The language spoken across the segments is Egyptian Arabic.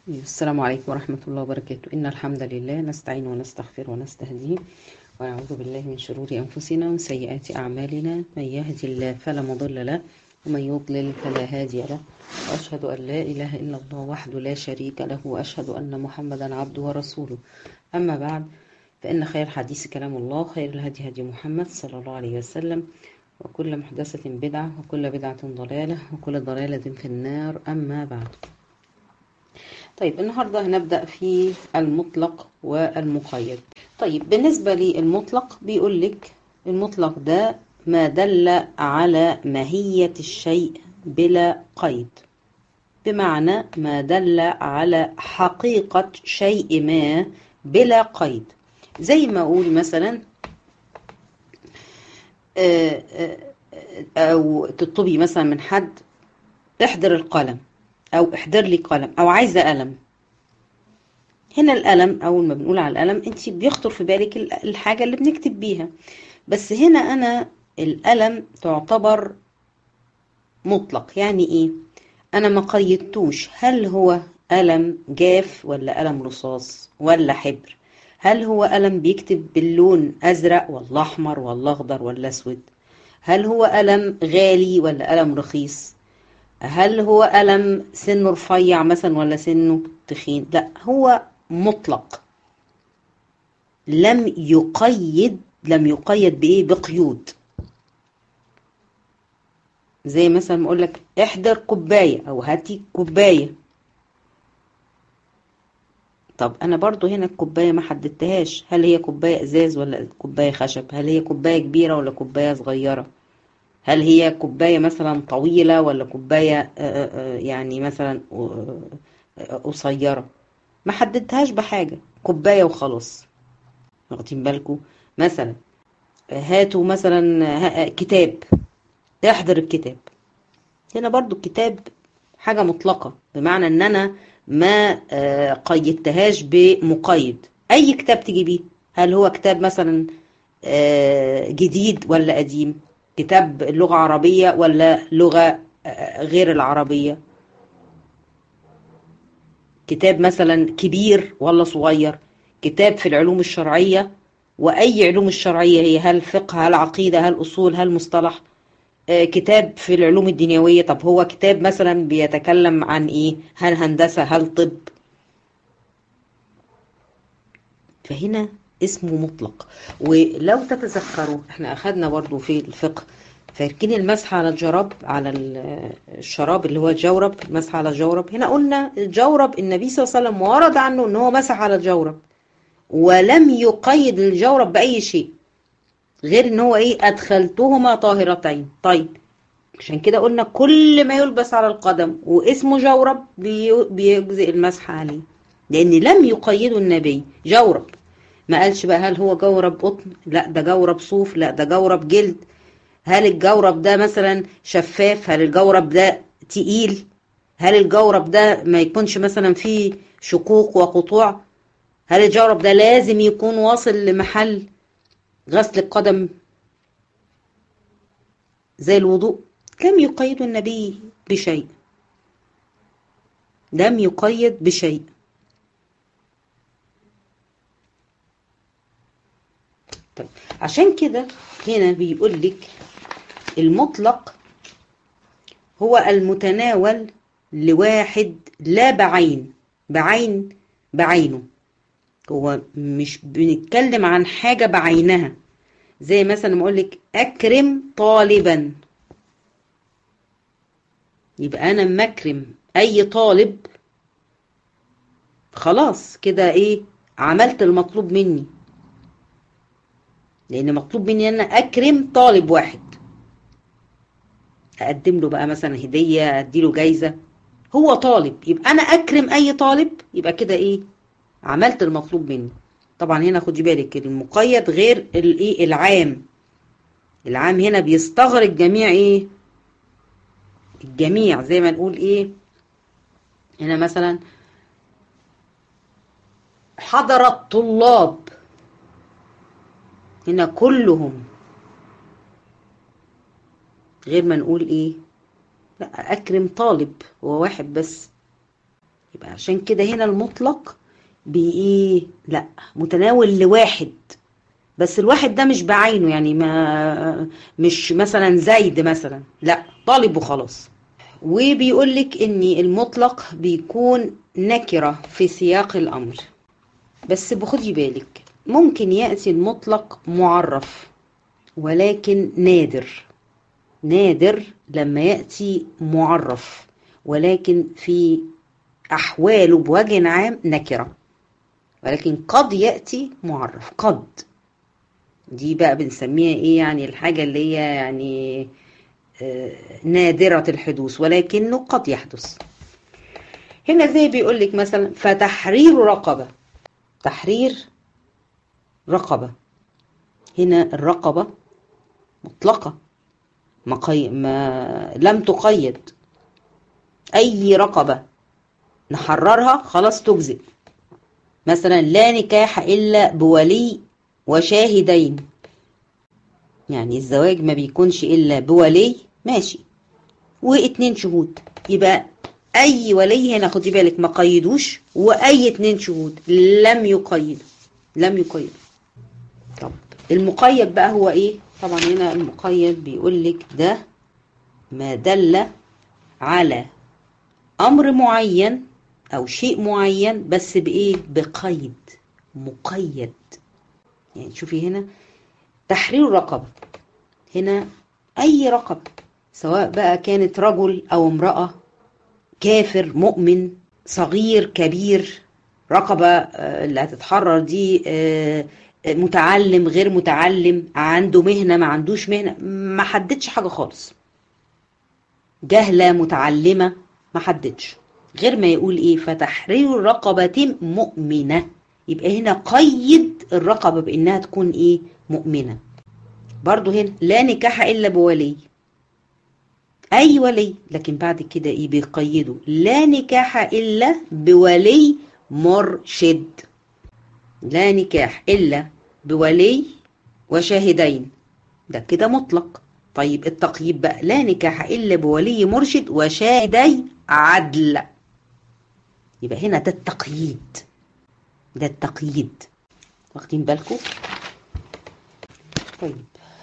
السلام عليكم ورحمة الله وبركاته إن الحمد لله نستعين ونستغفر ونستهديه ونعوذ بالله من شرور أنفسنا وسيئات أعمالنا من يهدي الله فلا مضل له ومن يضلل فلا هادي له وأشهد أن لا إله إلا الله وحده لا شريك له وأشهد أن محمدا عبده ورسوله أما بعد فإن خير الحديث كلام الله خير الهدي هدي محمد صلى الله عليه وسلم وكل محدثة بدعة وكل بدعة ضلالة وكل ضلالة في النار أما بعد طيب النهاردة هنبدأ في المطلق والمقيد طيب بالنسبة للمطلق بيقول لك المطلق ده ما دل على ماهية الشيء بلا قيد بمعنى ما دل على حقيقة شيء ما بلا قيد زي ما أقول مثلا أو تطلبي مثلا من حد احضر القلم او احضر لي قلم او عايزه قلم هنا القلم اول ما بنقول على القلم انت بيخطر في بالك الحاجه اللي بنكتب بيها بس هنا انا القلم تعتبر مطلق يعني ايه انا ما قيدتوش هل هو قلم جاف ولا قلم رصاص ولا حبر هل هو قلم بيكتب باللون ازرق ولا احمر ولا اخضر ولا اسود هل هو قلم غالي ولا قلم رخيص هل هو قلم سنه رفيع مثلا ولا سنه تخين لا هو مطلق لم يقيد لم يقيد بايه بقيود زي مثلا اقول لك احضر كوبايه او هاتي كوبايه طب انا برضو هنا الكوبايه ما حددتهاش هل هي كوبايه ازاز ولا كوبايه خشب هل هي كوبايه كبيره ولا كوبايه صغيره هل هي كوباية مثلا طويلة ولا كوباية يعني مثلا قصيرة ما حددتهاش بحاجة كوباية وخلاص واخدين بالكم مثلا هاتوا مثلا كتاب احضر الكتاب هنا برضو الكتاب حاجة مطلقة بمعنى ان انا ما قيدتهاش بمقيد اي كتاب تجيبيه هل هو كتاب مثلا جديد ولا قديم كتاب لغة عربية ولا لغة غير العربية كتاب مثلا كبير ولا صغير كتاب في العلوم الشرعية وأي علوم الشرعية هي هل فقه هل عقيدة هل أصول هل مصطلح كتاب في العلوم الدنيوية طب هو كتاب مثلا بيتكلم عن إيه هل هندسة هل طب فهنا اسمه مطلق ولو تتذكروا احنا اخدنا برضو في الفقه فاكرين المسح على الجراب على الشراب اللي هو الجورب المسح على الجورب هنا قلنا الجورب النبي صلى الله عليه وسلم ورد عنه ان هو مسح على الجورب ولم يقيد الجورب باي شيء غير ان هو ايه ادخلتهما طاهرتين طيب عشان كده قلنا كل ما يلبس على القدم واسمه جورب بيجزئ المسح عليه لان لم يقيده النبي جورب ما قالش بقى هل هو جورب قطن لا ده جورب صوف لا ده جورب جلد هل الجورب ده مثلا شفاف هل الجورب ده تقيل هل الجورب ده ما يكونش مثلا فيه شقوق وقطوع هل الجورب ده لازم يكون واصل لمحل غسل القدم زي الوضوء لم يقيد النبي بشيء لم يقيد بشيء طيب عشان كده هنا بيقول لك المطلق هو المتناول لواحد لا بعين بعين بعينه هو مش بنتكلم عن حاجة بعينها زي مثلا ما اقول لك اكرم طالبا يبقى انا مكرم اي طالب خلاص كده ايه عملت المطلوب مني لان مطلوب مني ان انا اكرم طالب واحد اقدم له بقى مثلا هديه اديله جايزه هو طالب يبقى انا اكرم اي طالب يبقى كده ايه عملت المطلوب مني طبعا هنا خدي بالك المقيد غير الايه العام العام هنا بيستغرق جميع ايه الجميع زي ما نقول ايه هنا مثلا حضر الطلاب هنا كلهم غير ما نقول ايه لا اكرم طالب هو واحد بس يبقى عشان كده هنا المطلق بإيه لا متناول لواحد بس الواحد ده مش بعينه يعني ما مش مثلا زيد مثلا لا طالب وخلاص وبيقول لك ان المطلق بيكون نكرة في سياق الامر بس بخدي بالك ممكن يأتي المطلق معرف ولكن نادر نادر لما يأتي معرف ولكن في أحواله بوجه عام نكرة ولكن قد يأتي معرف قد دي بقى بنسميها ايه يعني الحاجة اللي هي يعني آه نادرة الحدوث ولكنه قد يحدث هنا زي بيقول لك مثلا فتحرير رقبة تحرير رقبة هنا الرقبة مطلقة ما, قي... ما لم تقيد أي رقبة نحررها خلاص تجزئ مثلا لا نكاح إلا بولي وشاهدين يعني الزواج ما بيكونش إلا بولي ماشي واتنين شهود يبقى أي ولي هنا خدي بالك ما قيدوش وأي اتنين شهود لم يقيدوا لم يقيدوا طب المقيد بقى هو إيه طبعا هنا المقيد بيقول لك ده ما دل على أمر معين أو شيء معين بس بإيه بقيد مقيد يعني شوفي هنا تحرير رقبة هنا أي رقبة سواء بقى كانت رجل أو امرأة كافر مؤمن صغير كبير رقبة اللي هتتحرر دي متعلم غير متعلم عنده مهنة ما عندوش مهنة ما حددش حاجة خالص جهلة متعلمة ما حددش غير ما يقول ايه فتحرير رقبة مؤمنة يبقى هنا قيد الرقبة بانها تكون ايه مؤمنة برضو هنا لا نكاح الا بولي اي ولي لكن بعد كده ايه بيقيدوا لا نكاح الا بولي مرشد لا نكاح الا بولي وشاهدين ده كده مطلق طيب التقييد بقى لا نكاح الا بولي مرشد وشاهدي عدل يبقى هنا ده التقييد ده التقييد واخدين بالكم طيب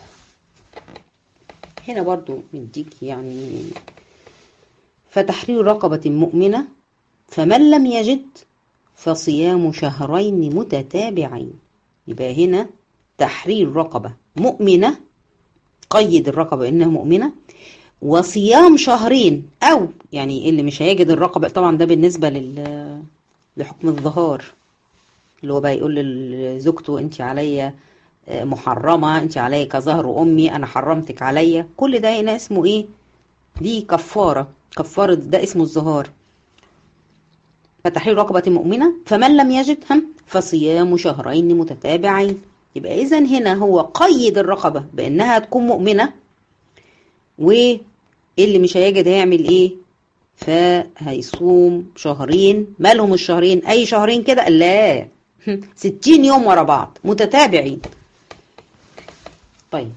هنا برضو مديك يعني فتحرير رقبة مؤمنة فمن لم يجد فصيام شهرين متتابعين يبقى هنا تحرير رقبة مؤمنة قيد الرقبة إنها مؤمنة وصيام شهرين أو يعني اللي مش هيجد الرقبة طبعا ده بالنسبة لل لحكم الظهار اللي هو بقى يقول لزوجته انت عليا محرمة انت عليا كظهر امي انا حرمتك عليا كل ده هنا اسمه ايه دي كفارة كفارة ده اسمه الظهار فتحرير رقبة مؤمنة فمن لم يجد هم فصيام شهرين متتابعين يبقى اذا هنا هو قيد الرقبة بانها تكون مؤمنة واللي مش هيجد هيعمل ايه فهيصوم شهرين مالهم الشهرين اي شهرين كده لا ستين يوم ورا بعض متتابعين طيب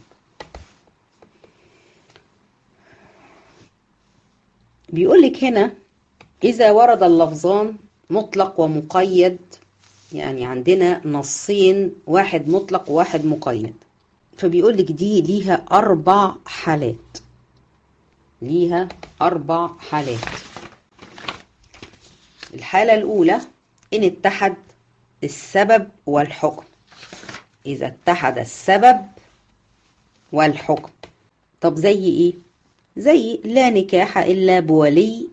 بيقول لك هنا إذا ورد اللفظان مطلق ومقيد يعني عندنا نصين واحد مطلق وواحد مقيد فبيقول لك دي ليها أربع حالات ليها أربع حالات الحالة الأولى إن اتحد السبب والحكم إذا اتحد السبب والحكم طب زي إيه؟ زي لا نكاح إلا بولي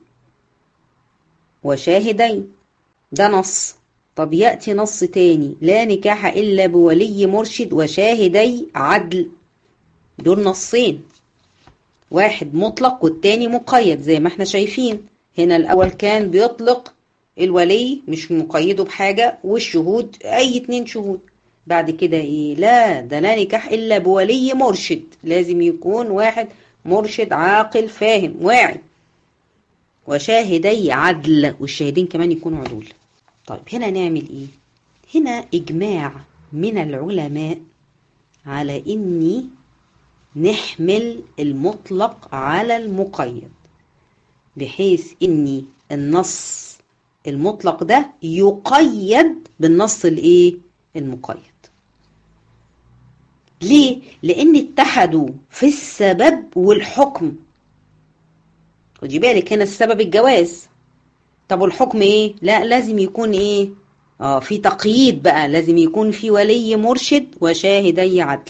وشاهدين ده نص طب يأتي نص تاني لا نكاح إلا بولي مرشد وشاهدي عدل دول نصين واحد مطلق والتاني مقيد زي ما احنا شايفين هنا الأول كان بيطلق الولي مش مقيده بحاجة والشهود أي اتنين شهود بعد كده ايه لا ده لا نكاح إلا بولي مرشد لازم يكون واحد مرشد عاقل فاهم واعي وشاهدي عدل والشاهدين كمان يكونوا عدول طيب هنا نعمل ايه هنا اجماع من العلماء على اني نحمل المطلق على المقيد بحيث اني النص المطلق ده يقيد بالنص الايه المقيد ليه لان اتحدوا في السبب والحكم خدي بالك هنا السبب الجواز طب والحكم ايه لا لازم يكون ايه اه في تقييد بقى لازم يكون في ولي مرشد وشاهدي عدل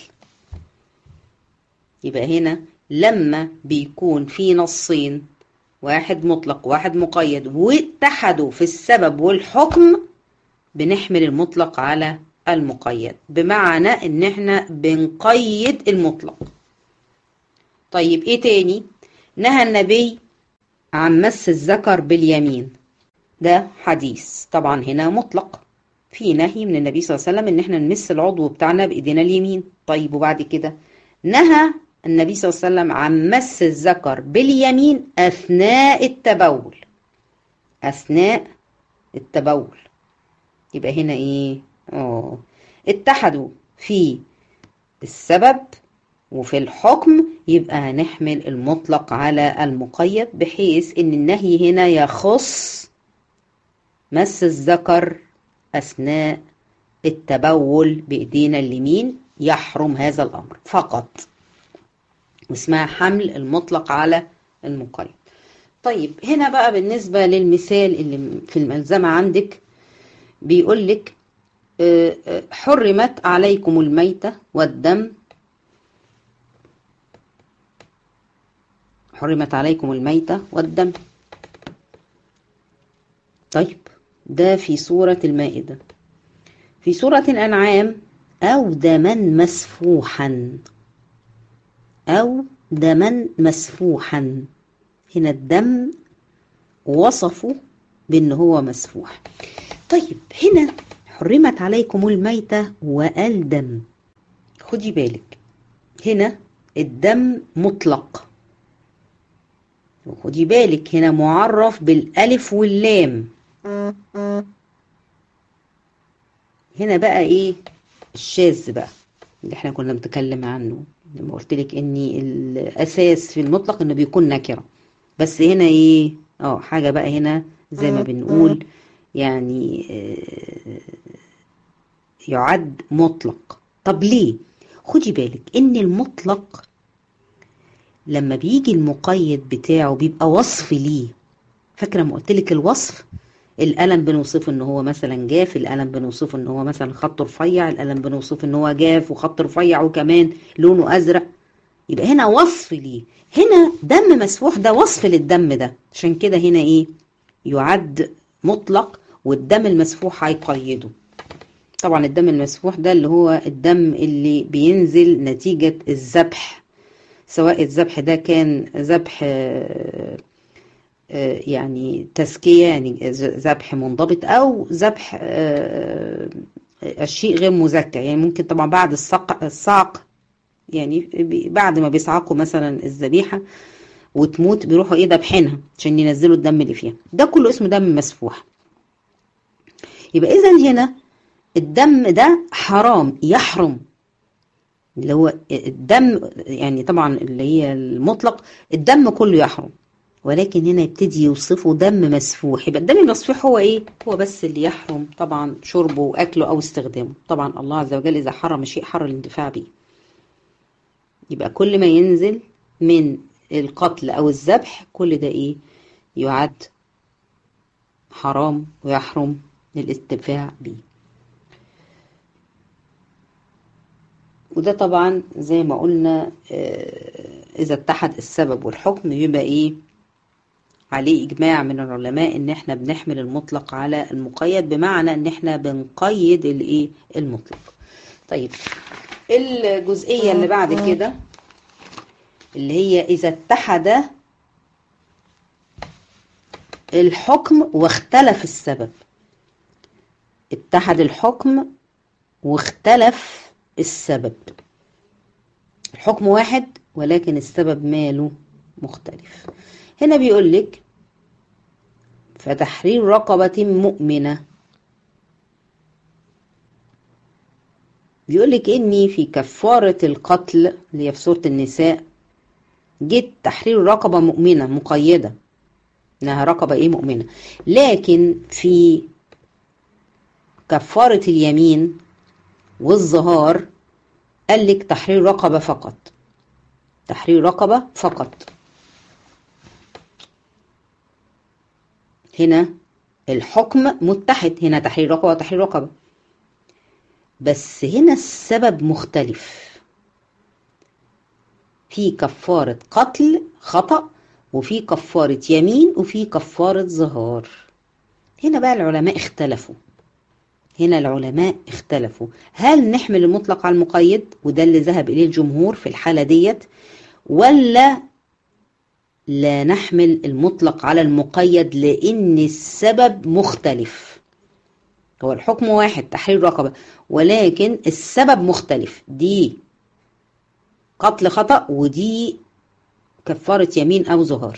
يبقى هنا لما بيكون في نصين واحد مطلق واحد مقيد واتحدوا في السبب والحكم بنحمل المطلق على المقيد بمعنى ان احنا بنقيد المطلق طيب ايه تاني نهى النبي عن مس الذكر باليمين ده حديث طبعا هنا مطلق في نهي من النبي صلى الله عليه وسلم ان احنا نمس العضو بتاعنا بايدينا اليمين طيب وبعد كده نهى النبي صلى الله عليه وسلم عن مس الذكر باليمين اثناء التبول اثناء التبول يبقى هنا ايه اه اتحدوا في السبب وفي الحكم يبقى هنحمل المطلق على المقيد بحيث ان النهي هنا يخص مس الذكر اثناء التبول بايدينا اليمين يحرم هذا الامر فقط واسمها حمل المطلق على المقيد طيب هنا بقى بالنسبة للمثال اللي في الملزمة عندك بيقول لك حرمت عليكم الميتة والدم حرمت عليكم الميتة والدم طيب ده في سورة المائدة في سورة الأنعام أو دما مسفوحا أو دما مسفوحا هنا الدم وصفه بأن هو مسفوح طيب هنا حرمت عليكم الميتة والدم خدي بالك هنا الدم مطلق وخدي بالك هنا معرف بالألف واللام هنا بقى ايه الشاذ بقى اللي احنا كنا بنتكلم عنه لما قلت لك ان الاساس في المطلق انه بيكون نكره بس هنا ايه اه حاجه بقى هنا زي ما بنقول يعني آه يعد مطلق طب ليه خدي بالك ان المطلق لما بيجي المقيد بتاعه بيبقى وصف ليه فاكره ما قلت لك الوصف القلم بنوصفه ان هو مثلا جاف القلم بنوصفه ان هو مثلا خط رفيع القلم بنوصفه ان هو جاف وخط رفيع وكمان لونه ازرق يبقى هنا وصف ليه هنا دم مسفوح ده وصف للدم ده عشان كده هنا ايه يعد مطلق والدم المسفوح هيقيده طبعا الدم المسفوح ده اللي هو الدم اللي بينزل نتيجة الذبح سواء الذبح ده كان ذبح يعني تزكية يعني ذبح منضبط أو ذبح الشيء غير مزكى يعني ممكن طبعا بعد الصق الصعق يعني بعد ما بيصعقوا مثلا الذبيحة وتموت بيروحوا ايه دبحينها عشان ينزلوا الدم اللي فيها ده كله اسمه دم مسفوح يبقى اذا هنا الدم ده حرام يحرم اللي هو الدم يعني طبعا اللي هي المطلق الدم كله يحرم ولكن هنا يبتدي يوصفه دم مسفوح يبقى الدم المسفوح هو ايه هو بس اللي يحرم طبعا شربه واكله او استخدامه طبعا الله عز وجل اذا حرم شيء حرم الانتفاع به يبقى كل ما ينزل من القتل او الذبح كل ده ايه يعد حرام ويحرم الاستنفاع به وده طبعا زي ما قلنا اذا اتحد السبب والحكم يبقى ايه عليه اجماع من العلماء ان احنا بنحمل المطلق على المقيد بمعنى ان احنا بنقيد الايه المطلق طيب الجزئيه اللي بعد كده اللي هي اذا اتحد الحكم واختلف السبب اتحد الحكم واختلف السبب الحكم واحد ولكن السبب ماله مختلف هنا بيقول لك فتحرير رقبة مؤمنة بيقول لك اني في كفارة القتل اللي هي في سورة النساء جيت تحرير رقبة مؤمنة مقيدة انها رقبة ايه مؤمنة لكن في كفارة اليمين والظهار قال لك تحرير رقبة فقط تحرير رقبة فقط هنا الحكم متحد هنا تحرير رقبة وتحرير رقبة بس هنا السبب مختلف في كفارة قتل خطأ وفي كفارة يمين وفي كفارة ظهار هنا بقى العلماء اختلفوا هنا العلماء اختلفوا هل نحمل المطلق على المقيد وده اللي ذهب إليه الجمهور في الحالة ديت ولا لا نحمل المطلق على المقيد لأن السبب مختلف هو الحكم واحد تحرير رقبة ولكن السبب مختلف دي قتل خطأ ودي كفارة يمين أو ظهار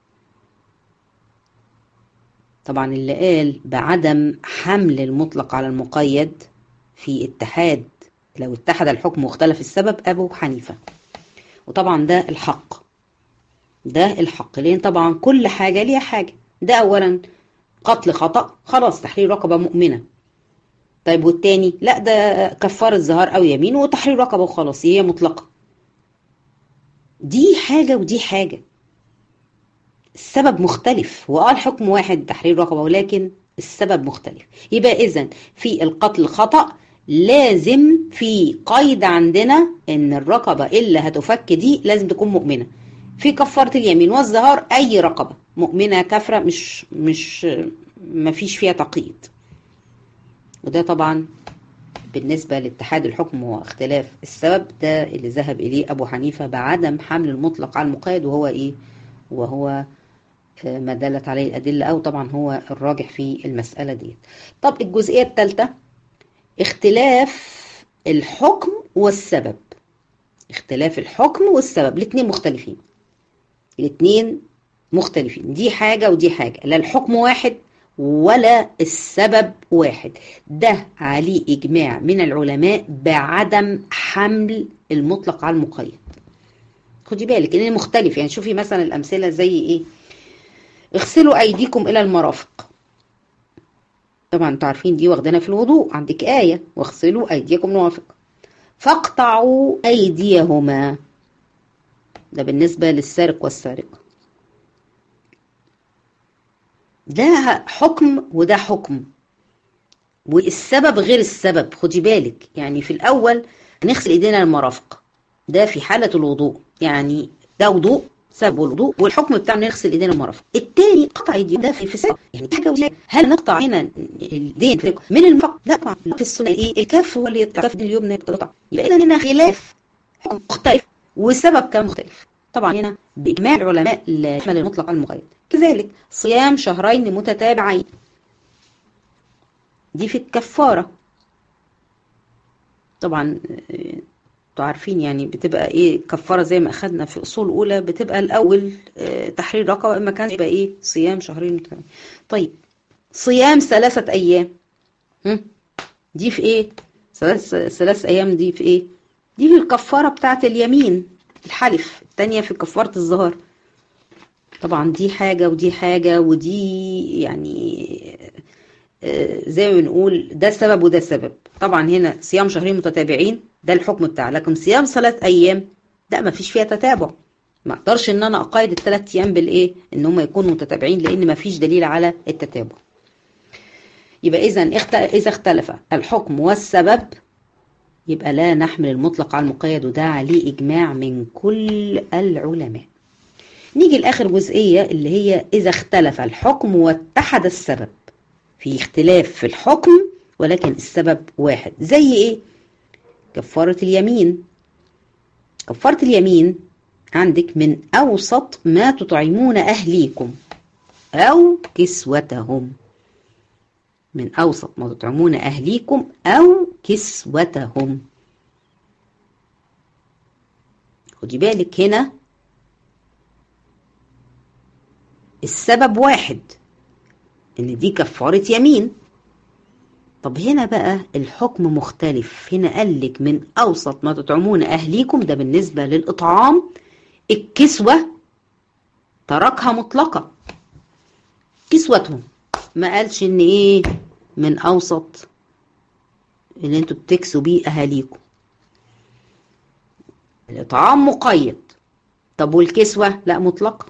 طبعا اللي قال بعدم حمل المطلق على المقيد في اتحاد لو اتحد الحكم واختلف السبب أبو حنيفة وطبعا ده الحق ده الحق لأن طبعا كل حاجة ليها حاجة ده أولا قتل خطأ خلاص تحرير رقبة مؤمنة طيب والتاني لا ده كفارة ظهار أو يمين وتحرير رقبة وخلاص هي مطلقة دي حاجة ودي حاجة السبب مختلف واه الحكم واحد تحرير رقبة ولكن السبب مختلف يبقى إذا في القتل خطأ لازم في قيد عندنا ان الرقبة اللي هتفك دي لازم تكون مؤمنة في كفارة اليمين والظهار أي رقبة مؤمنة كافرة مش مش ما فيش فيها تقييد وده طبعا بالنسبة لاتحاد الحكم واختلاف السبب ده اللي ذهب إليه أبو حنيفة بعدم حمل المطلق على المقيد وهو إيه وهو ما دلت عليه الأدلة أو طبعا هو الراجح في المسألة دي طب الجزئية الثالثة اختلاف الحكم والسبب اختلاف الحكم والسبب الاثنين مختلفين الاثنين مختلفين دي حاجة ودي حاجة لا الحكم واحد ولا السبب واحد ده عليه إجماع من العلماء بعدم حمل المطلق على المقيد خدي بالك ان مختلف يعني شوفي مثلا الأمثلة زي ايه اغسلوا أيديكم إلى المرافق طبعا انتوا عارفين دي واخدانا في الوضوء عندك آية واغسلوا أيديكم المرافق فاقطعوا أيديهما ده بالنسبة للسارق والسارقة ده حكم وده حكم والسبب غير السبب خدي بالك يعني في الأول نغسل إيدينا المرافق ده في حالة الوضوء يعني ده وضوء سبب الوضوء والحكم بتاع نغسل ايدينا المرافق التاني قطع ايدي ده في الفساد يعني حاجه وزي هل نقطع هنا الدين من المرافق لا طبعا في السنه ايه الكف هو اللي يقطع الكف اليمنى يقطع يبقى اذا هنا خلاف حكم مختلف والسبب كان مختلف طبعا هنا باجماع العلماء يحمل المطلق على المقيد كذلك صيام شهرين متتابعين دي في الكفاره طبعا انتوا عارفين يعني بتبقى ايه كفاره زي ما اخدنا في اصول اولى بتبقى الاول اه تحرير رقبه اما كان يبقى ايه صيام شهرين متتابعين طيب صيام ثلاثه ايام هم؟ دي في ايه ثلاث ثلاث ايام دي في ايه دي في الكفاره بتاعه اليمين الحلف الثانيه في كفاره الظهار طبعا دي حاجه ودي حاجه ودي يعني زي ما بنقول ده سبب وده سبب طبعا هنا صيام شهرين متتابعين ده الحكم بتاعه لكن صيام ثلاث ايام ده ما فيش فيها تتابع ما اقدرش ان انا اقيد الثلاث ايام بالايه ان هم يكونوا متتابعين لان ما فيش دليل على التتابع يبقى اذا اذا اختلف الحكم والسبب يبقى لا نحمل المطلق على المقيد وده عليه اجماع من كل العلماء نيجي لاخر جزئيه اللي هي اذا اختلف الحكم واتحد السبب في اختلاف في الحكم ولكن السبب واحد زي ايه كفارة اليمين كفارة اليمين عندك من أوسط ما تطعمون أهليكم أو كسوتهم من أوسط ما تطعمون أهليكم أو كسوتهم خدي بالك هنا السبب واحد ان دي كفارة يمين طب هنا بقى الحكم مختلف هنا قال لك من اوسط ما تطعمون اهليكم ده بالنسبة للاطعام الكسوة تركها مطلقة كسوتهم ما قالش ان ايه من اوسط اللي انتوا بتكسوا بيه اهاليكم الاطعام مقيد طب والكسوة لا مطلقة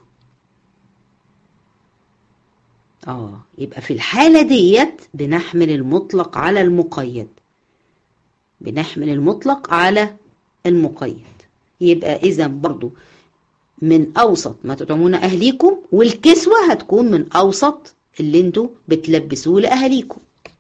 اه يبقى في الحالة ديت بنحمل المطلق على المقيد بنحمل المطلق على المقيد يبقى اذا برضو من اوسط ما تطعمون اهليكم والكسوة هتكون من اوسط اللي انتوا بتلبسوه لاهاليكم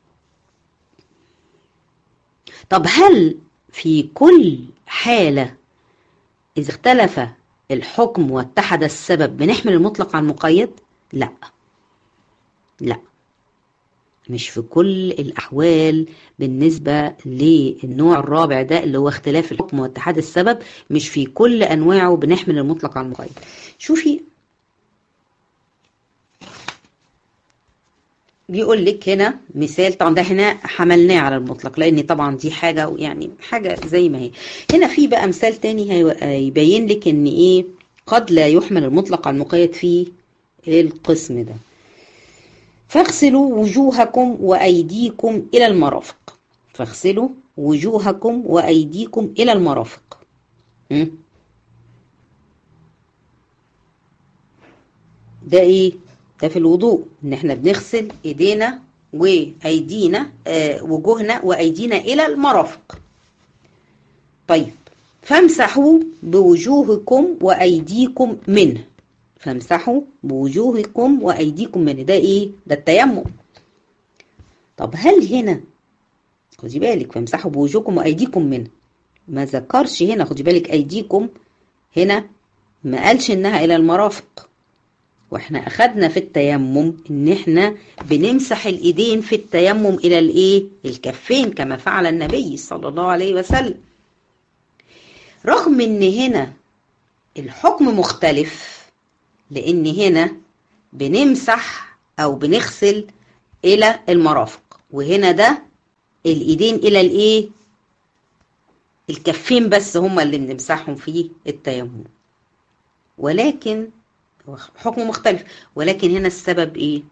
طب هل في كل حالة إذا اختلف الحكم واتحد السبب بنحمل المطلق على المقيد؟ لا لا مش في كل الأحوال بالنسبة للنوع الرابع ده اللي هو اختلاف الحكم واتحاد السبب مش في كل أنواعه بنحمل المطلق على المقيد شوفي بيقول لك هنا مثال طبعا ده هنا حملناه على المطلق لان طبعا دي حاجه يعني حاجه زي ما هي هنا في بقى مثال تاني هيبين لك ان ايه قد لا يحمل المطلق على المقيد في القسم ده فاغسلوا وجوهكم وايديكم الى المرافق فاغسلوا وجوهكم وايديكم الى المرافق م? ده ايه ده في الوضوء ان احنا بنغسل ايدينا وايدينا آه وجوهنا وايدينا الى المرافق طيب فامسحوا بوجوهكم وايديكم منه فامسحوا بوجوهكم وايديكم منه ده ايه ده التيمم طب هل هنا خدي بالك فامسحوا بوجوهكم وايديكم منه ما ذكرش هنا خدي بالك ايديكم هنا ما قالش انها الى المرافق واحنا اخدنا في التيمم ان احنا بنمسح الايدين في التيمم الى الايه الكفين كما فعل النبي صلى الله عليه وسلم رغم ان هنا الحكم مختلف لان هنا بنمسح او بنغسل الى المرافق وهنا ده الايدين الى الايه الكفين بس هما اللي بنمسحهم في التيمم ولكن حكم مختلف ولكن هنا السبب ايه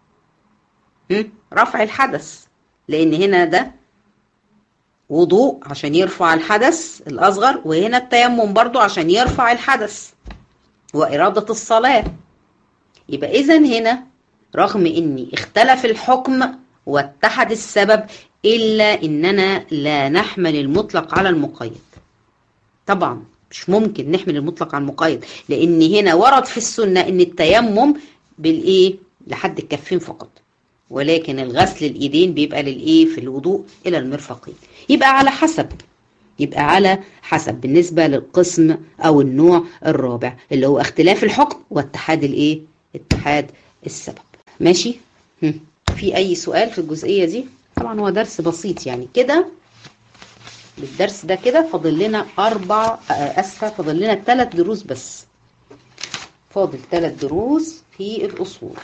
رفع الحدث لان هنا ده وضوء عشان يرفع الحدث الاصغر وهنا التيمم برضو عشان يرفع الحدث وإرادة الصلاة يبقى إذا هنا رغم إني اختلف الحكم واتحد السبب إلا إننا لا نحمل المطلق على المقيد طبعا مش ممكن نحمل المطلق على المقيد لأن هنا ورد في السنة إن التيمم بالإيه لحد الكفين فقط ولكن الغسل الإيدين بيبقى للإيه في الوضوء إلى المرفقين يبقى على حسب يبقى على حسب بالنسبة للقسم أو النوع الرابع اللي هو اختلاف الحكم واتحاد الإيه اتحاد السبب ماشي هم. في أي سؤال في الجزئية دي طبعا هو درس بسيط يعني كده بالدرس ده كده فاضل لنا أربع أسفة فاضل لنا ثلاث دروس بس فاضل ثلاث دروس في الأصول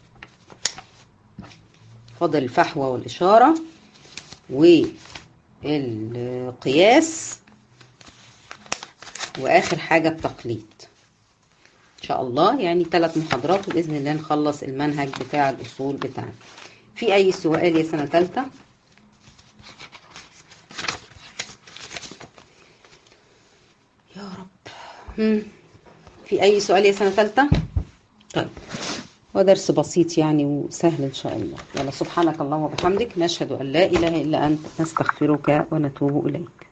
فاضل الفحوى والإشارة والقياس وآخر حاجة التقليد إن شاء الله يعني ثلاث محاضرات وبإذن الله نخلص المنهج بتاع الأصول بتاعنا في أي سؤال يا سنة ثالثة؟ يا رب مم. في أي سؤال يا سنة ثالثة؟ طيب هو درس بسيط يعني وسهل إن شاء الله يلا سبحانك اللهم وبحمدك نشهد أن لا إله إلا أنت نستغفرك ونتوب إليك